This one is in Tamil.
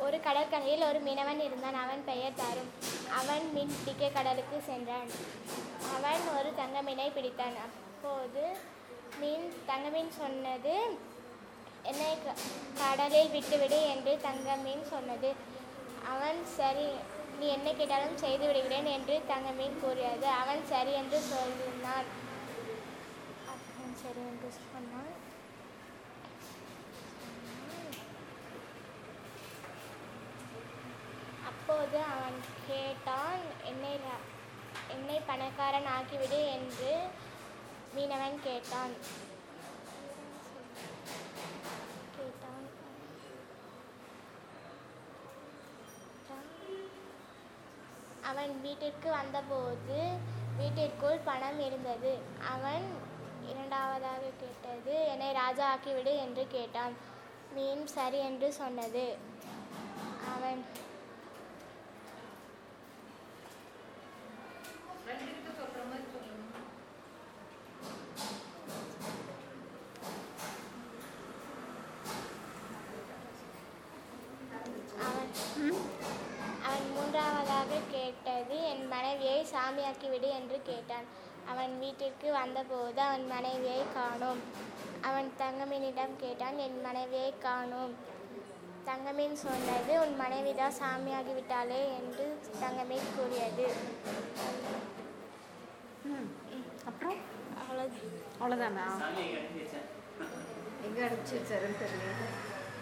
ஒரு கடற்கரையில் ஒரு மீனவன் இருந்தான் அவன் பெயர் தாரும் அவன் மீன் பிடிக்க கடலுக்கு சென்றான் அவன் ஒரு தங்க மீனை பிடித்தான் அப்போது மீன் தங்க மீன் சொன்னது என்னை க- கடலில் விட்டுவிடு என்று தங்க மீன் சொன்னது அவன் சரி நீ என்ன கேட்டாலும் செய்து விடுகிறேன் என்று தங்க மீன் கூறியது அவன் சரி என்று சொன்னான் அவன் சரி என்று சொன்னான் அப்போது அவன் கேட்டான் என்னை ர- என்னை பணக்காரன் ஆக்கிவிடு என்று மீனவன் கேட்டான் கேட்டான் அவன் வீட்டிற்கு வந்தபோது வீட்டிற்குள் பணம் இருந்தது அவன் இரண்டாவதாக கேட்டது என்னை ராஜா ஆக்கிவிடு என்று கேட்டான் மீன் சரி என்று சொன்னது அவன் அவன் அவன் மூன்றாவதாக கேட்டது என் மனைவியை சாமியாக்கிவிடு என்று கேட்டான் அவன் வீட்டிற்கு வந்தபோது அவன் மனைவியை காணோம் அவன் தங்கமீனிடம் கேட்டான் என் மனைவியை காணோம் தங்கமீன் சொன்னது உன் மனைவி தான் சாமியாகி விட்டாளே என்று தங்கமீன் கூறியது ம் அப்புறம் அவ்வளோ அவ்வளோதானா சாமியை கட்டி வச்சேன் எங்கே அனுப்பிச்சி வச்சாருன்னு தெரியல